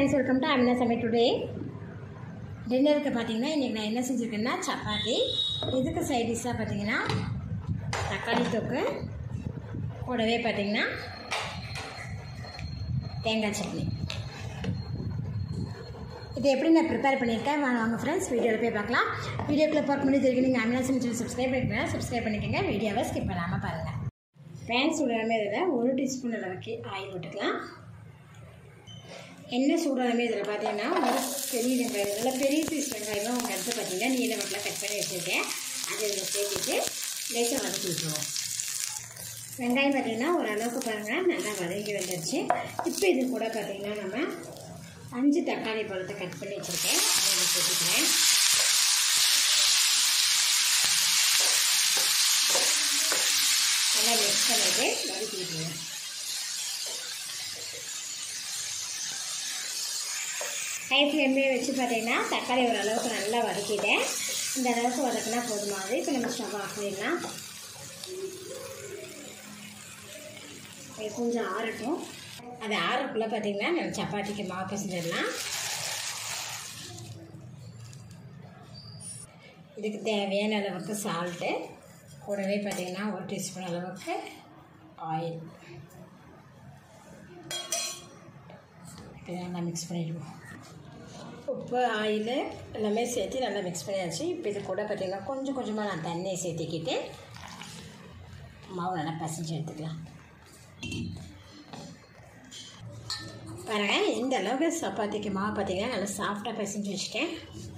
friends welcome to Amina சமையல் today டின்னருக்கு பார்த்தீங்கன்னா இன்றைக்கி நான் என்ன செஞ்சுருக்கேன்னா சப்பாத்தி இதுக்கு சைட் டிஷ்ஷாக பார்த்தீங்கன்னா தக்காளி தொக்கு கூடவே பார்த்தீங்கன்னா தேங்காய் சட்னி இது எப்படி நான் ப்ரிப்பேர் பண்ணியிருக்கேன் வாங்க வாங்க ஃப்ரெண்ட்ஸ் வீடியோவில் போய் பார்க்கலாம் வீடியோக்குள்ளே பார்க்க முடியாது இருக்கு நீங்கள் அமினா சமைச்சல் சப்ஸ்கிரைப் பண்ணிக்கலாம் சப்ஸ்கிரைப் பண்ணிக்கோங்க வீடியோவை ஸ்கிப் பண்ணாமல் பாருங்கள் பேன் சூடாமே இதில் ஒரு டீஸ்பூன் அளவுக்கு ஆயில் விட்டுக்கலாம் எண்ணெய் சூடாமே இதில் பார்த்தீங்கன்னா ஒரு பெரிய வெங்காயம் நல்லா பெரிய பீஸ் வெங்காயம் உங்கள் அடுத்து பார்த்தீங்கன்னா நீல வட்டில் கட் பண்ணி வச்சுருக்கேன் அதை இதில் சேர்த்துட்டு லேசாக வதக்கி விட்டுருவோம் வெங்காயம் பார்த்தீங்கன்னா ஓரளவுக்கு பாருங்கள் நல்லா வதங்கி வந்துடுச்சு இப்போ இது கூட பார்த்தீங்கன்னா நம்ம அஞ்சு தக்காளி பழத்தை கட் பண்ணி வச்சுருக்கேன் அதை இதில் சேர்த்துக்கிறேன் நல்லா மிக்ஸ் பண்ணிட்டு வதக்கி விட்டுருவேன் ஹை ஃப்ளேம்லேயே வச்சு பார்த்தீங்கன்னா தக்காளி ஓரளவுக்கு நல்லா வதக்கிட்டேன் இந்த அளவுக்கு வதக்கினா போதுமானது இப்போ நம்ம ஸ்டவ் ஆஃப் பண்ணிடலாம் இது கொஞ்சம் ஆறட்டும் அது ஆறக்குள்ளே பார்த்தீங்கன்னா நம்ம சப்பாத்திக்கு மாவு பிசைஞ்சிடலாம் இதுக்கு தேவையான அளவுக்கு சால்ட்டு கூடவே பார்த்தீங்கன்னா ஒரு டீஸ்பூன் அளவுக்கு ஆயில் இப்போ நல்லா மிக்ஸ் பண்ணிடுவோம் உப்பு ஆயில் எல்லாமே சேர்த்து நல்லா மிக்ஸ் பண்ணியாச்சு இப்போ இது கூட பார்த்திங்கன்னா கொஞ்சம் கொஞ்சமாக நான் தண்ணியை சேர்த்துக்கிட்டு மாவு நல்லா பசைஞ்சு எடுத்துக்கலாம் பாருங்கள் இந்த அளவுக்கு சப்பாத்திக்கு மாவு பார்த்திங்கன்னா நல்லா சாஃப்டாக பசைஞ்சு வச்சுட்டேன்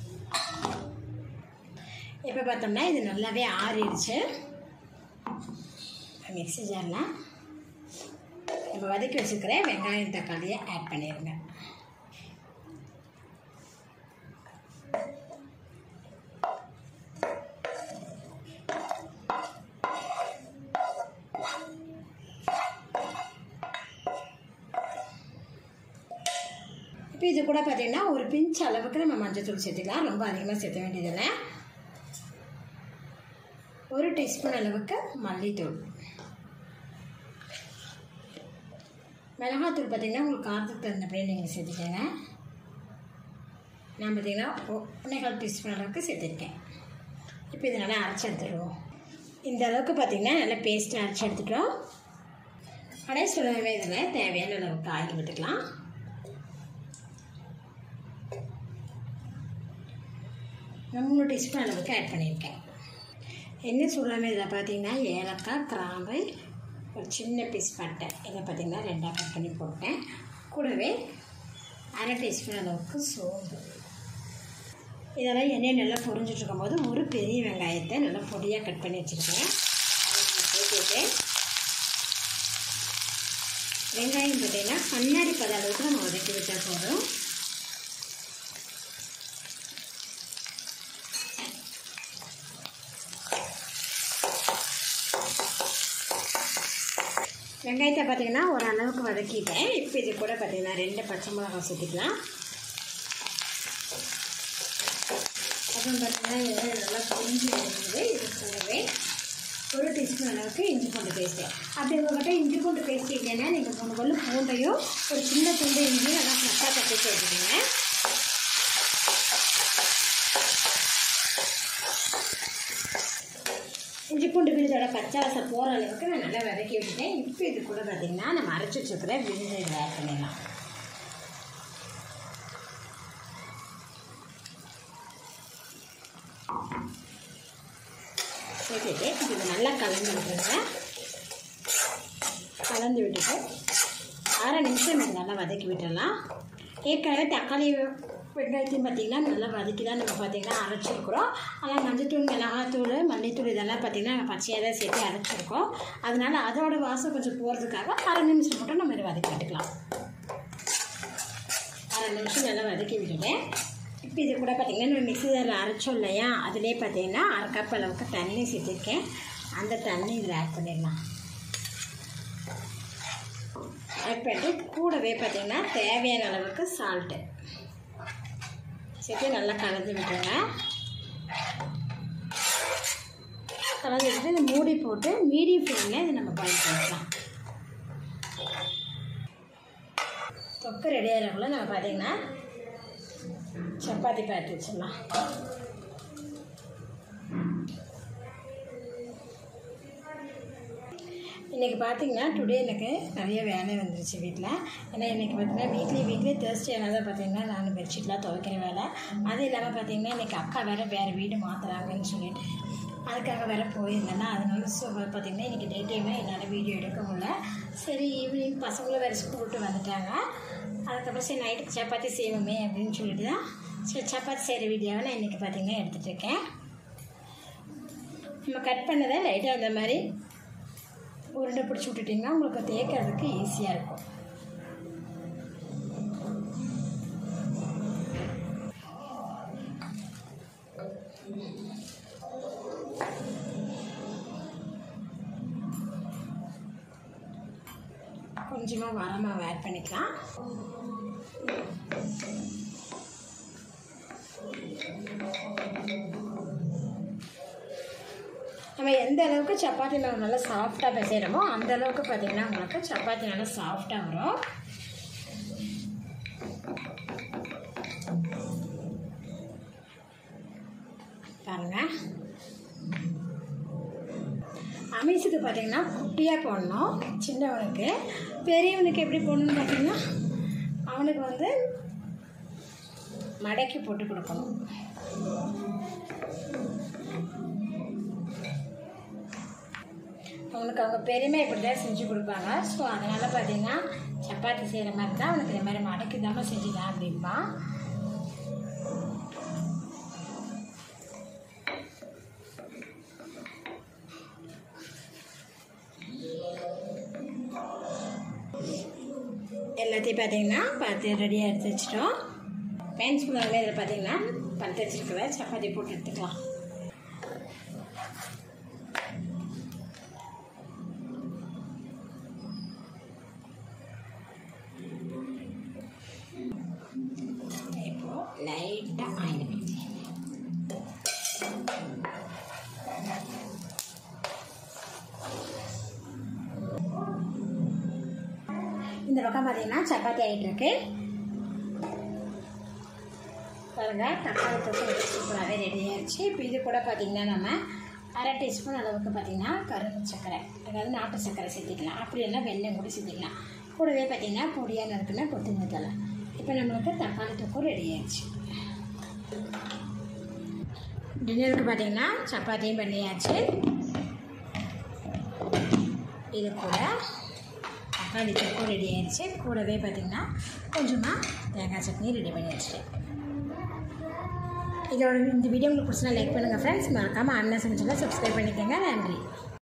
இப்போ பார்த்தோம்னா இது நல்லாவே ஆறிடுச்சு மிக்ஸி ஜாரில் இப்போ வதக்கி வச்சுருக்கிற வெங்காயம் தக்காளியை ஆட் பண்ணிடுங்க இப்போ இது கூட பார்த்தீங்கன்னா ஒரு பிஞ்ச் அளவுக்கு நம்ம மஞ்சள் தூள் சேர்த்துக்கலாம் ரொம்ப அதிகமாக சேர்த்த வேண்டியதில்லை ஒரு டீஸ்பூன் அளவுக்கு மல்லித்தூள் மிளகாத்தூள் பார்த்திங்கன்னா உங்களுக்கு காரத்துக்கு தகுந்தபடியே நீங்கள் சேர்த்துக்கோங்க நான் பார்த்திங்கன்னா ஒன்றேகால் டீஸ்பூன் அளவுக்கு சேர்த்துருக்கேன் இப்போ இது நல்லா அரைச்சி எடுத்துடுவோம் இந்த அளவுக்கு பார்த்திங்கன்னா நல்லா பேஸ்ட்டாக அரைச்சி எடுத்துட்டோம் அடைய சொல்லவே இதில் தேவையான அளவுக்கு ஆயில் விட்டுக்கலாம் நான் மூணு டீஸ்பூன் அளவுக்கு ஆட் பண்ணியிருக்கேன் என்ன சூடாமல் இதில் பார்த்தீங்கன்னா ஏலக்காய் கிராம்பு ஒரு சின்ன பீஸ் பட்டை இதை பார்த்திங்கன்னா ரெண்டாக கட் பண்ணி போட்டேன் கூடவே அரை டீஸ்பூன் அளவுக்கு சோம்பு இதெல்லாம் எண்ணெய் நல்லா பொரிஞ்சிட்டு இருக்கும்போது ஒரு பெரிய வெங்காயத்தை நல்லா பொடியாக கட் பண்ணி வச்சுருக்கேன் அதை சேர்த்துட்டு வெங்காயம் பார்த்தீங்கன்னா கண்ணாடி பத அளவுக்கு நம்ம வதக்கி விட்டால் போதும் வெங்காயத்தை பார்த்தீங்கன்னா ஓரளவுக்கு வதக்கிட்டேன் இப்போ இது கூட பார்த்தீங்கன்னா ரெண்டு பச்சை மிளகாய் சேர்த்துக்கலாம் அப்புறம் பார்த்தீங்கன்னா இது நல்லா பொரிஞ்சு வரும்போது இது கூடவே ஒரு டீஸ்பூன் அளவுக்கு இஞ்சி பூண்டு பேஸ்ட்டு அப்படி உங்கள்கிட்ட இஞ்சி பூண்டு பேஸ்ட் இல்லைன்னா நீங்கள் மூணு பல்லு பூண்டையும் ஒரு சின்ன துண்டு இஞ்சியும் நல்லா ஃப்ரெஷ்ஷாக தட்டி சேர்த்துக்கோங்க இஞ்சி பூண்டு விழுதோட பச்சை வாசம் போகிற அளவுக்கு நான் நல்லா வதக்கி விட்டுட்டேன் இப்போ இது கூட பார்த்திங்கன்னா நம்ம அரைச்சி வச்சுருக்கிற விழுந்து இதை ஆட் பண்ணிடலாம் சேர்த்துட்டு இது நல்லா கலந்து விட்டுருங்க கலந்து விட்டுட்டு அரை நிமிஷம் இது நல்லா வதக்கி விட்டுடலாம் ஏற்கனவே தக்காளி வெங்காயத்தையும் பார்த்திங்கன்னா நல்லா வதக்கி தான் நம்ம பார்த்திங்கன்னா அரைச்சிருக்கிறோம் ஆனால் மஞ்சத்தூள் மிளகாத்தூள் மல்லித்தூள் இதெல்லாம் பார்த்திங்கன்னா நம்ம பச்சையாக தான் சேர்த்து அரைச்சிருக்கோம் அதனால் அதோட வாசம் கொஞ்சம் போகிறதுக்காக அரை நிமிஷம் மட்டும் நம்ம இதை வதக்கி விட்டுக்கலாம் அரை நிமிஷம் நல்லா வதக்கி விட்டுட்டேன் இப்போ இது கூட பார்த்திங்கன்னா நம்ம மிக்சியில் அரைச்சோம் இல்லையா அதிலே பார்த்திங்கன்னா அரை கப் அளவுக்கு தண்ணி சேர்த்துருக்கேன் அந்த தண்ணி இதில் ஆட் பண்ணிடலாம் ஆட் பண்ணிட்டு கூடவே பார்த்திங்கன்னா தேவையான அளவுக்கு சால்ட்டு சேர்த்து நல்லா கலந்து விட்டுருங்க கலந்து விட்டு இதை மூடி போட்டு மீடியம் ஃப்ளேமில் இதை நம்ம பாயில் பண்ணிக்கலாம் தொக்கு ரெடி ஆகிறக்குள்ள நம்ம பார்த்தீங்கன்னா சப்பாத்தி பேட்டு வச்சிடலாம் இன்றைக்கி பார்த்தீங்கன்னா டுடே எனக்கு நிறைய வேலை வந்துருச்சு வீட்டில் ஏன்னா இன்றைக்கி பார்த்தீங்கன்னா வீக்லி வீக்லி தேர்ஸ்டே ஆனால் தான் பார்த்தீங்கன்னா நான் பெட்ஷீட்லாம் துவைக்கிற வேலை அது இல்லாமல் பார்த்தீங்கன்னா இன்றைக்கி அக்கா வேறு வேறு வீடு மாற்றுறாங்கன்னு சொல்லிட்டு அதுக்காக வேறு போயிருந்தேன்னா அதனால ஸோ பார்த்தீங்கன்னா இன்றைக்கி டே டைமே என்னால் வீடியோ எடுக்க முடியல சரி ஈவினிங் பசங்களும் வேறு ஸ்கூல் விட்டு வந்துட்டாங்க அதுக்கப்புறம் சரி நைட்டுக்கு சப்பாத்தி செய்வோமே அப்படின்னு சொல்லிட்டு தான் சரி சப்பாத்தி செய்கிற வீடியோவை நான் இன்றைக்கி பார்த்தீங்கன்னா எடுத்துகிட்டு இருக்கேன் நம்ம கட் பண்ணதை லைட்டாக அந்த மாதிரி உருண்டை பிடிச்சி விட்டுட்டிங்கன்னா உங்களுக்கு தேய்க்கிறதுக்கு ஈஸியாக இருக்கும் கொஞ்சமாக வரமாவை ஆட் பண்ணிக்கலாம் நம்ம எந்த அளவுக்கு சப்பாத்தி மாவு நல்லா சாஃப்டாக பிசைகிறோமோ அந்த அளவுக்கு பார்த்திங்கன்னா உங்களுக்கு சப்பாத்தி நல்லா சாஃப்டாக வரும் பாருங்கள் அமீஸுக்கு பார்த்தீங்கன்னா குட்டியாக போடணும் சின்னவனுக்கு பெரியவனுக்கு எப்படி போடணும்னு பார்த்தீங்கன்னா அவனுக்கு வந்து மடக்கி போட்டு கொடுக்கணும் அவனுக்கு அவங்க பெருமை இப்படி தான் செஞ்சு கொடுப்பாங்க ஸோ அதனால் பார்த்தீங்கன்னா சப்பாத்தி செய்கிற மாதிரி தான் அவனுக்கு இந்த மாதிரி மடக்கி தாமல் செஞ்சுதான் அப்படிம்பான் எல்லாத்தையும் பார்த்தீங்கன்னா பார்த்து ரெடியாக எடுத்து வச்சிட்டோம் பேன் ஸ்பூனில் இதில் பார்த்தீங்கன்னா பழுத்து வச்சுருக்கிற சப்பாத்தி போட்டு எடுத்துக்கலாம் இப்போ லைட்டாக ஆயில் ஊற்றி இந்த பக்கம் பார்த்தீங்கன்னா சப்பாத்தி ஆகிட்டு இருக்கு பாருங்க தக்காளி தொக்கு சூப்பராகவே ரெடி ஆயிடுச்சு இப்போ இது கூட பார்த்தீங்கன்னா நம்ம அரை டீஸ்பூன் அளவுக்கு பார்த்தீங்கன்னா கரும்பு சர்க்கரை அதாவது நாட்டு சர்க்கரை சேர்த்திக்கலாம் அப்படி எல்லாம் வெள்ளம் கூட சேர்த்திக்கலாம் கூடவே பார்த்தீங்கன்னா பொடியாக நறுக்குன்னா கொத்தமல்லி தலை இப்போ நம்மளுக்கு தக்காளி தொக்கும் ரெடி ஆயிடுச்சு டின்னருக்கு பார்த்தீங்கன்னா சப்பாத்தியும் பண்ணியாச்சு இது கூட தக்காளி தொக்கும் ரெடி ஆயிடுச்சு கூடவே பார்த்திங்கன்னா கொஞ்சமாக தேங்காய் சட்னி ரெடி பண்ணி வச்சுட்டேன் இதோட இந்த வீடியோ உங்களுக்கு பிடிச்சினா லைக் பண்ணுங்கள் ஃப்ரெண்ட்ஸ் மறக்காமல் அண்ணன் சமைச்சல சப்ஸ்கிரைப் பண்ணிக்கோங்க நன்றி